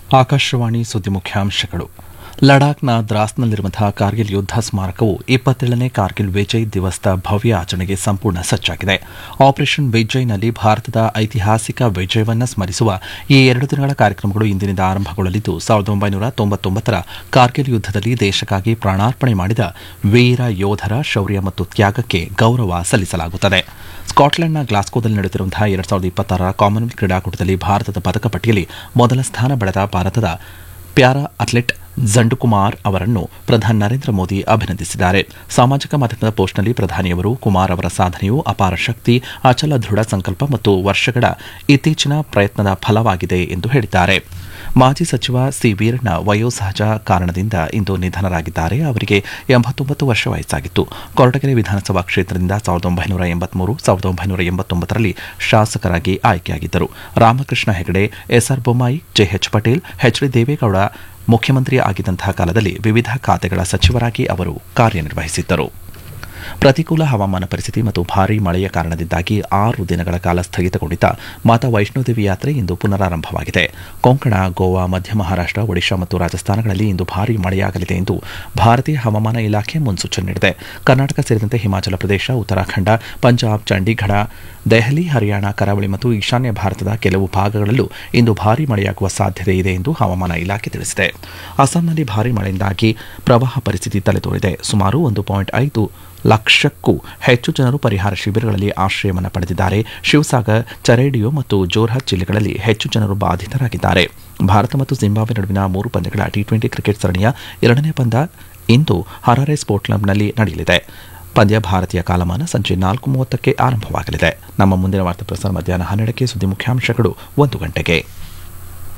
ಆಕಾಶವಾಣಿ ಸುದ್ದಿ ಮುಖ್ಯಾಂಶಗಳು ಲಡಾಖ್ನ ದ್ರಾಸ್ನಲ್ಲಿರುವಂತಹ ಕಾರ್ಗಿಲ್ ಯುದ್ಧ ಸ್ಮಾರಕವು ಇಪ್ಪತ್ತೇಳನೇ ಕಾರ್ಗಿಲ್ ವಿಜಯ್ ದಿವಸ್ದ ಭವ್ಯ ಆಚರಣೆಗೆ ಸಂಪೂರ್ಣ ಸಜ್ಜಾಗಿದೆ ಆಪರೇಷನ್ ವಿಜಯ್ನಲ್ಲಿ ಭಾರತದ ಐತಿಹಾಸಿಕ ವಿಜಯವನ್ನು ಸ್ಮರಿಸುವ ಈ ಎರಡು ದಿನಗಳ ಕಾರ್ಯಕ್ರಮಗಳು ಇಂದಿನಿಂದ ಆರಂಭಗೊಳ್ಳಲಿದ್ದು ಸಾವಿರದ ಒಂಬೈನೂರ ತೊಂಬತ್ತೊಂಬತ್ತರ ಕಾರ್ಗಿಲ್ ಯುದ್ದದಲ್ಲಿ ದೇಶಕ್ಕಾಗಿ ಪ್ರಾಣಾರ್ಪಣೆ ಮಾಡಿದ ವೀರ ಯೋಧರ ಶೌರ್ಯ ಮತ್ತು ತ್ಯಾಗಕ್ಕೆ ಗೌರವ ಸಲ್ಲಿಸಲಾಗುತ್ತದೆ ಸ್ಕಾಟ್ಲೆಂಡ್ನ ಗ್ಲಾಸ್ಕೋದಲ್ಲಿ ನಡೆಯುತ್ತಿರುವಂತಹ ಎರಡ್ ಸಾವಿರದ ಇಪ್ಪತ್ತಾರರ ಕಾಮನ್ವೆಲ್ತ್ ಕ್ರೀಡಾಕೂಟದಲ್ಲಿ ಭಾರತದ ಪದಕ ಪಟ್ಟಿಯಲ್ಲಿ ಮೊದಲ ಸ್ಥಾನ ಪಡೆದ ಭಾರತದ ಪ್ಯಾರಾ ಅಥ್ಲೆಟ್ ಜಂಡುಕುಮಾರ್ ಅವರನ್ನು ಪ್ರಧಾನಿ ನರೇಂದ್ರ ಮೋದಿ ಅಭಿನಂದಿಸಿದ್ದಾರೆ ಸಾಮಾಜಿಕ ಮಾಧ್ಯಮದ ಪೋಸ್ಟ್ನಲ್ಲಿ ಪ್ರಧಾನಿಯವರು ಕುಮಾರ್ ಅವರ ಸಾಧನೆಯು ಅಪಾರ ಶಕ್ತಿ ಅಚಲ ದೃಢ ಸಂಕಲ್ಪ ಮತ್ತು ವರ್ಷಗಳ ಇತ್ತೀಚಿನ ಪ್ರಯತ್ನದ ಫಲವಾಗಿದೆ ಎಂದು ಹೇಳಿದ್ದಾರೆ ಮಾಜಿ ಸಚಿವ ಸಿ ವೀರಣ್ಣ ವಯೋಸಹಜ ಕಾರಣದಿಂದ ಇಂದು ನಿಧನರಾಗಿದ್ದಾರೆ ಅವರಿಗೆ ಎಂಬತ್ತೊಂಬತ್ತು ವರ್ಷ ವಯಸ್ಸಾಗಿತ್ತು ಕೊರಟಗೆರೆ ವಿಧಾನಸಭಾ ಕ್ಷೇತ್ರದಿಂದ ಸಾವಿರದ ಒಂಬೈನೂರ ಎಂಬತ್ಮೂರು ಸಾವಿರದ ಒಂಬೈನೂರ ಎಂಬತ್ತೊಂಬತ್ತರಲ್ಲಿ ಶಾಸಕರಾಗಿ ಆಯ್ಕೆಯಾಗಿದ್ದರು Ramakrishna Hegde SR Bommai JH Patel H D Devegowda ಮುಖ್ಯಮಂತ್ರಿ ಆಗಿದ್ದಂತಹ ಕಾಲದಲ್ಲಿ ವಿವಿಧ ಖಾತೆಗಳ ಸಚಿವರಾಗಿ ಅವರು ಕಾರ್ಯನಿರ್ವಹಿಸಿದ್ದರು ಪ್ರತಿಕೂಲ ಹವಾಮಾನ ಪರಿಸ್ಥಿತಿ ಮತ್ತು ಭಾರೀ ಮಳೆಯ ಕಾರಣದಿಂದಾಗಿ ಆರು ದಿನಗಳ ಕಾಲ ಸ್ಥಗಿತಗೊಂಡಿದ್ದ ಮಾತಾ ವೈಷ್ಣೋದೇವಿ ಯಾತ್ರೆ ಇಂದು ಪುನರಾರಂಭವಾಗಿದೆ ಕೊಂಕಣ ಗೋವಾ ಮಧ್ಯ ಮಹಾರಾಷ್ಟ್ರ ಒಡಿಶಾ ಮತ್ತು ರಾಜಸ್ಥಾನಗಳಲ್ಲಿ ಇಂದು ಭಾರೀ ಮಳೆಯಾಗಲಿದೆ ಎಂದು ಭಾರತೀಯ ಹವಾಮಾನ ಇಲಾಖೆ ಮುನ್ಸೂಚನೆ ನೀಡಿದೆ ಕರ್ನಾಟಕ ಸೇರಿದಂತೆ ಹಿಮಾಚಲ ಪ್ರದೇಶ ಉತ್ತರಾಖಂಡ ಪಂಜಾಬ್ ಚಂಡೀಗಢ ದೆಹಲಿ ಹರಿಯಾಣ ಕರಾವಳಿ ಮತ್ತು ಈಶಾನ್ಯ ಭಾರತದ ಕೆಲವು ಭಾಗಗಳಲ್ಲೂ ಇಂದು ಭಾರೀ ಮಳೆಯಾಗುವ ಸಾಧ್ಯತೆ ಇದೆ ಎಂದು ಹವಾಮಾನ ಇಲಾಖೆ ತಿಳಿಸಿದೆ ಅಸ್ಸಾಂನಲ್ಲಿ ಭಾರೀ ಮಳೆಯಿಂದಾಗಿ ಪ್ರವಾಹ ಪರಿಸ್ಥಿತಿ ತಲೆದೋರಿದೆ ಸುಮಾರು ಒಂದು ಪಾಯಿಂಟ್ ಐದು ಲಕ್ಷಕ್ಕೂ ಹೆಚ್ಚು ಜನರು ಪರಿಹಾರ ಶಿಬಿರಗಳಲ್ಲಿ ಆಶ್ರಯವನ್ನು ಪಡೆದಿದ್ದಾರೆ ಶಿವಸಾಗರ್ ಚರೇಡಿಯೋ ಮತ್ತು ಜೋರ್ಹತ್ ಜಿಲ್ಲೆಗಳಲ್ಲಿ ಹೆಚ್ಚು ಜನರು ಬಾಧಿತರಾಗಿದ್ದಾರೆ ಭಾರತ ಮತ್ತು ಜಿಂಬಾಬ್ವೆ ನಡುವಿನ ಮೂರು ಪಂದ್ಯಗಳ ಟಿ ಟ್ವೆಂಟಿ ಕ್ರಿಕೆಟ್ ಸರಣಿಯ ಎರಡನೇ ಪಂದ್ಯ ಇಂದು ಹರಾರೆ ಸ್ಪೋರ್ಟ್ ಕ್ಲಬ್ನಲ್ಲಿ ನಡೆಯಲಿದೆ ಪಂದ್ಯ ಭಾರತೀಯ ಕಾಲಮಾನ ಸಂಜೆ ನಾಲ್ಕು ಮೂವತ್ತಕ್ಕೆ ಆರಂಭವಾಗಲಿದೆ ನಮ್ಮ ಮುಂದಿನ ವಾರ್ತಾ ಪ್ರಸಾರ ಮಧ್ಯಾಹ್ನ ಹನ್ನೆರಡಕ್ಕೆ ಸುದ್ದಿ ಮುಖ್ಯಾಂಶಗಳು ಒಂದು ಗಂಟೆಗೆ